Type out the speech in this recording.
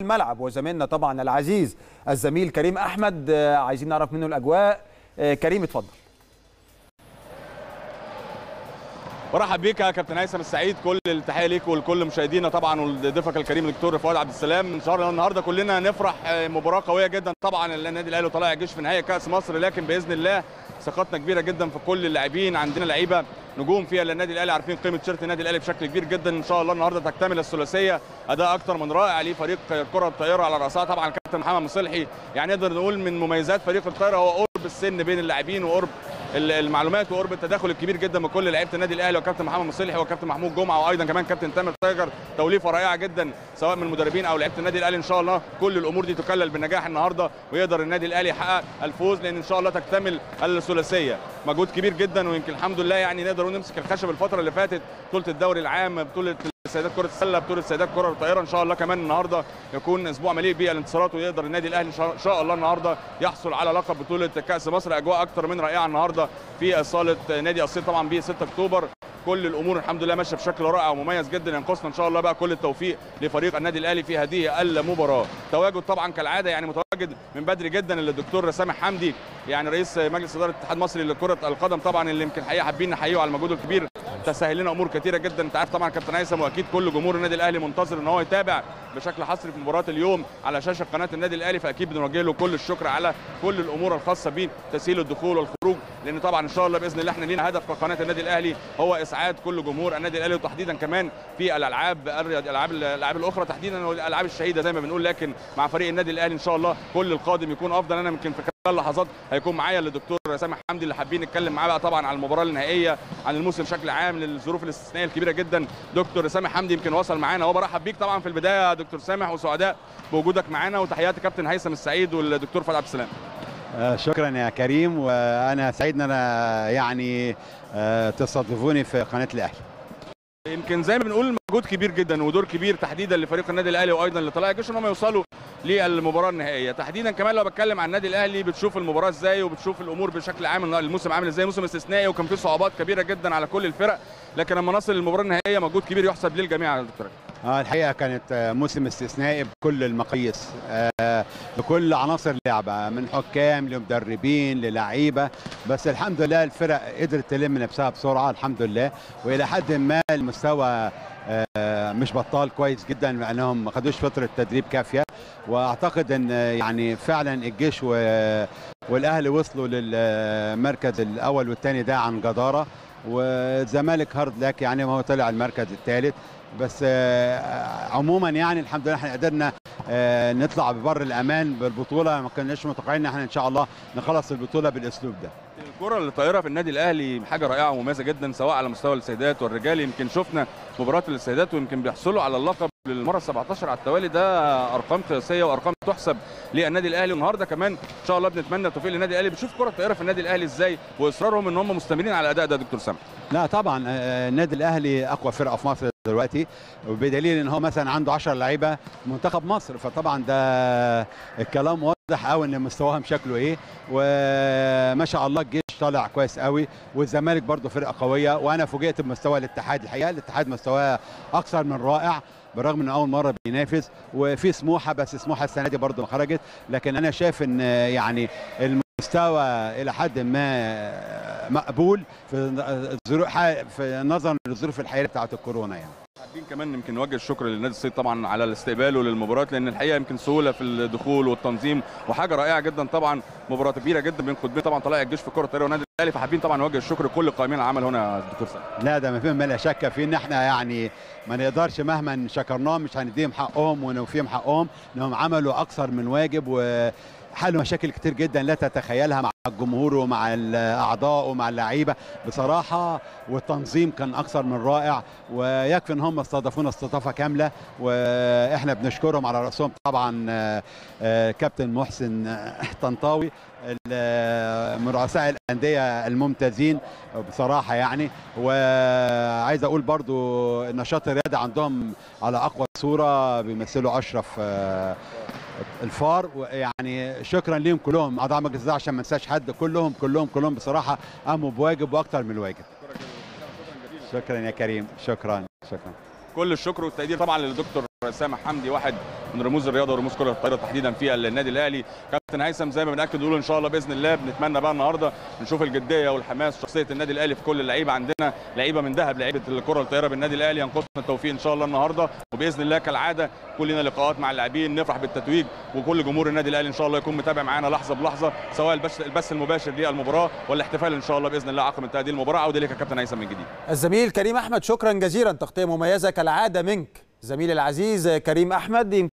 الملعب وزميلنا طبعا العزيز الزميل كريم احمد آه، عايزين نعرف منه الاجواء آه، كريم اتفضل برحب بيك يا كابتن هيثم السعيد كل التحيه ليك ولكل مشاهدينا طبعا وضيفك الكريم الدكتور فؤاد عبد السلام ان شاء الله النهارده كلنا نفرح آه، مباراه قويه جدا طبعا النادي الاهلي طالع الجيش في نهائي كاس مصر لكن باذن الله ثقتنا كبيره جدا في كل اللاعبين عندنا لعيبه نجوم فيها للنادي الاهلي عارفين قيمه تيشيرت النادي الاهلي بشكل كبير جدا ان شاء الله النهارده تكتمل الثلاثيه اداء اكتر من رائع لفريق كره الطائره على راسها طبعا كابتن محمد مصلحي يعني نقدر نقول من مميزات فريق الطائره هو قرب السن بين اللاعبين وقرب ال- المعلومات وقرب التداخل الكبير جدا من كل لعيبه النادي الاهلي وكابتن محمد مصلحي وكابتن محمود جمعه وايضا كمان كابتن تامر تايجر توليفه رائعه جدا سواء من المدربين او لعيبه النادي الاهلي ان شاء الله كل الامور دي تكلل بالنجاح النهارده ويقدر النادي الاهلي يحقق الفوز لان ان شاء الله تكتمل الثلاثيه مجهود كبير جدا ويمكن الحمد لله يعني نقدر نقول نمسك الخشب الفتره اللي فاتت بطوله الدوري العام بطوله سيدات كره السله بطوله سيدات كره الطائره ان شاء الله كمان النهارده يكون اسبوع مليء بالانتصارات ويقدر النادي الاهلي ان شاء- إن شاء الله النهارده يحصل على لقب بطوله كاس مصر اجواء اكتر من رائعه النهارده في صاله نادي الصيد طبعا ب 6 اكتوبر كل الامور الحمد لله ماشيه بشكل رائع ومميز جدا ينقصنا ان شاء الله بقى كل التوفيق لفريق النادي الاهلي في هذه المباراه تواجد طبعا كالعاده يعني متواجد من بدري جدا الدكتور سامح حمدي يعني رئيس مجلس اداره الاتحاد المصري لكره القدم طبعا اللي يمكن حقيقه حابين نحييه على المجهود الكبير تسهل لنا امور كثيره جدا انت عارف طبعا كابتن هيثم واكيد كل جمهور النادي الاهلي منتظر ان هو يتابع بشكل حصري في مباراه اليوم على شاشه قناه النادي الاهلي فاكيد بنوجه له كل الشكر على كل الامور الخاصه بتسهيل الدخول والخروج لان طبعا ان شاء الله باذن الله احنا لينا هدف كقناه النادي الاهلي هو اسعاد كل جمهور النادي الاهلي وتحديدا كمان في الالعاب الرياض- الالعاب الالعاب الاخرى تحديدا الالعاب الشهيده زي ما بنقول لكن مع فريق النادي الاهلي ان شاء الله كل القادم يكون افضل انا يمكن في خلال لحظات هيكون معايا الدكتور سامح حمدي اللي حابين نتكلم معاه بقى طبعا عن المباراه النهائيه عن الموسم بشكل عام للظروف الاستثنائيه الكبيره جدا دكتور سامح حمدي يمكن وصل معانا هو برحب بيك طبعا في البدايه يا دكتور سامح وسعداء بوجودك معانا وتحياتي كابتن هيثم السعيد والدكتور فؤاد عبد السلام آه، شكرا يا كريم وانا سعيد ان انا يعني آه، تستضيفوني في قناه الاهلي يمكن زي ما بنقول مجهود كبير جدا ودور كبير تحديدا لفريق النادي الاهلي وايضا لطلائع الجيش ان هم يوصلوا للمباراه النهائيه تحديدا كمان لو بتكلم عن النادي الاهلي بتشوف المباراه ازاي وبتشوف الامور بشكل عام الموسم عامل ازاي موسم استثنائي وكان فيه صعوبات كبيره جدا على كل الفرق لكن لما نصل للمباراه النهائيه مجهود كبير يحسب للجميع يا دكتور آه، الحقيقه كانت آه، موسم استثنائي بكل المقاييس آه، بكل عناصر اللعبه من حكام لمدربين للعيبه بس الحمد لله الفرق قدرت تلم نفسها بسرعه الحمد لله والى حد ما المستوى آه، مش بطال كويس جدا لانهم ما خدوش فتره تدريب كافيه واعتقد ان آه، يعني فعلا الجيش و- والاهلي وصلوا للمركز الاول والثاني ده عن جداره والزمالك هارد لك يعني ما هو طلع المركز الثالث بس آه، عموما يعني الحمد لله احنا قدرنا آه، نطلع ببر الامان بالبطوله ما كناش متوقعين ان احنا ان شاء الله نخلص البطوله بالاسلوب ده الكره الطائره في النادي الاهلي حاجه رائعه ومميزه جدا سواء على مستوى السيدات والرجال يمكن شفنا مباراه السيدات ويمكن بيحصلوا على اللقب للمره 17 على التوالي ده ارقام قياسيه وارقام تحسب للنادي الاهلي والنهارده كمان ان شاء الله بنتمنى التوفيق للنادي الاهلي بتشوف كره الطائره في النادي الاهلي ازاي واصرارهم ان هم مستمرين على الاداء ده يا دكتور سامح لا طبعا آه، النادي الاهلي اقوى فرقه في مصر دلوقتي وبدليل ان هو مثلا عنده 10 لعيبه منتخب مصر فطبعا ده الكلام واضح قوي ان مستواهم شكله ايه وما شاء الله الجيش طالع كويس قوي والزمالك برضه فرقه قويه وانا فوجئت بمستوى الاتحاد الحقيقه الاتحاد مستواه اكثر من رائع بالرغم ان اول مره بينافس وفي سموحه بس سموحه السنه دي برضه ما خرجت لكن انا شايف ان يعني المستوى الى حد ما مقبول في الظروف في نظرا للظروف الحاليه بتاعت الكورونا يعني حابين كمان يمكن نوجه الشكر للنادي الصيد طبعا على الاستقبال وللمباراه لان الحقيقه يمكن سهوله في الدخول والتنظيم وحاجه رائعه جدا طبعا مباراه كبيره جدا بين قطبين طبعا طلائع الجيش في كره الطائره والنادي الاهلي فحابين طبعا نوجه الشكر لكل قائمين العمل هنا يا دكتور سامح لا ده ما فيهم لا شك في ان احنا يعني ما نقدرش مهما شكرناهم مش هنديهم حقهم ونوفيهم حقهم انهم عملوا اكثر من واجب وحلوا مشاكل كتير جدا لا تتخيلها مع الجمهور ومع الاعضاء ومع اللعيبه بصراحه والتنظيم كان اكثر من رائع ويكفي ان هم استضافونا استضافه كامله واحنا بنشكرهم على راسهم طبعا آه، آه، كابتن محسن آه، طنطاوي ال- من رؤساء الانديه الممتازين بصراحه يعني وعايز اقول برضو النشاط الرياضي عندهم على اقوى صوره بيمثلوا اشرف آه، الفار يعني شكرا ليهم كلهم اعضاء مجلس الاداره عشان ما انساش حد كلهم كلهم كلهم بصراحه قاموا بواجب واكتر من الواجب شكرا يا كريم شكرا شكرا كل الشكر والتقدير طبعا للدكتور سامح حمدي واحد من رموز الرياضه ورموز كره الطايره تحديدا في النادي الاهلي كابتن هيثم زي ما بناكد نقول ان شاء الله باذن الله بنتمنى بقى النهارده نشوف الجديه والحماس وشخصيه النادي الاهلي في كل اللعيبه عندنا لعيبه من ذهب لعيبه الكره الطايره بالنادي الاهلي ينقصنا التوفيق ان شاء الله النهارده وباذن الله كالعاده كلنا لقاءات مع اللاعبين نفرح بالتتويج وكل جمهور النادي الاهلي ان شاء الله يكون متابع معانا لحظه بلحظه سواء البث البث المباشر للمباراه والاحتفال ان شاء الله باذن الله عقب انتهاء هذه المباراه عوده لك يا كابتن هيثم من جديد الزميل كريم احمد شكرا جزيلا تغطيه مميزه كالعاده منك زميلي العزيز كريم احمد